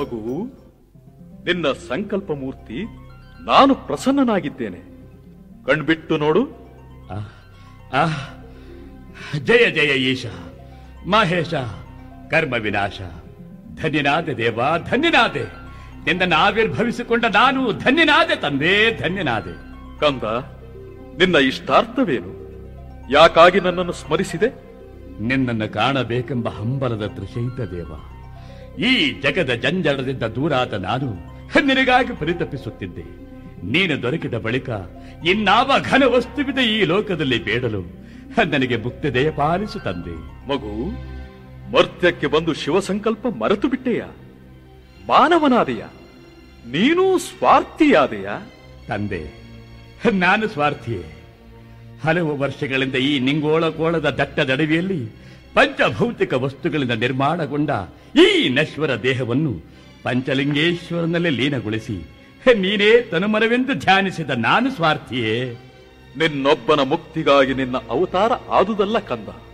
ಮಗು ನಿನ್ನ ಸಂಕಲ್ಪ ಮೂರ್ತಿ ನಾನು ಪ್ರಸನ್ನನಾಗಿದ್ದೇನೆ ಕಣ್ಬಿಟ್ಟು ನೋಡು ಆ ಜಯ ಜಯ ಈಶ ಮಹೇಶ ಕರ್ಮ ವಿನಾಶ ಧನ್ಯನಾದೆ ದೇವ ಧನ್ಯನಾದೆ ನಿನ್ನನ್ನು ಆವಿರ್ಭವಿಸಿಕೊಂಡ ನಾನು ಧನ್ಯನಾದೆ ತಂದೆ ಧನ್ಯನಾದೆ ಕಂದ ನಿನ್ನ ಇಷ್ಟಾರ್ಥವೇನು ಯಾಕಾಗಿ ನನ್ನನ್ನು ಸ್ಮರಿಸಿದೆ ನಿನ್ನನ್ನು ಕಾಣಬೇಕೆಂಬ ಹಂಬಲದ ತ್ರಿಶೈತ ದೇವ ಈ ಜಗದ ಜಂಜಡದಿಂದ ದೂರಾದ ನಾನು ನಿನಗಾಗಿ ಪರಿತಪಿಸುತ್ತಿದ್ದೆ ನೀನು ದೊರಕಿದ ಬಳಿಕ ಇನ್ನಾವ ಘನ ವಸ್ತುವಿದೆ ಈ ಲೋಕದಲ್ಲಿ ಬೇಡಲು ನನಗೆ ಮುಕ್ತಿ ದಯ ಪಾಲಿಸು ತಂದೆ ಮಗು ಮರ್ತ್ಯಕ್ಕೆ ಬಂದು ಶಿವಸಂಕಲ್ಪ ಮರೆತು ಬಿಟ್ಟೆಯ ಮಾನವನಾದೆಯ ನೀನೂ ಸ್ವಾರ್ಥಿಯಾದೆಯ ತಂದೆ ನಾನು ಸ್ವಾರ್ಥಿಯೇ ಹಲವು ವರ್ಷಗಳಿಂದ ಈ ನಿಂಗೋಳ ಕೋಳದ ದಟ್ಟದಡವಿಯಲ್ಲಿ ಪಂಚಭೌತಿಕ ವಸ್ತುಗಳಿಂದ ನಿರ್ಮಾಣಗೊಂಡ ಈ ನಶ್ವರ ದೇಹವನ್ನು ಪಂಚಲಿಂಗೇಶ್ವರನಲ್ಲಿ ಲೀನಗೊಳಿಸಿ ನೀನೇ ತನುಮನವೆಂದು ಧ್ಯಾನಿಸಿದ ನಾನು ಸ್ವಾರ್ಥಿಯೇ ನಿನ್ನೊಬ್ಬನ ಮುಕ್ತಿಗಾಗಿ ನಿನ್ನ ಅವತಾರ ಆದುದಲ್ಲ ಕಂದ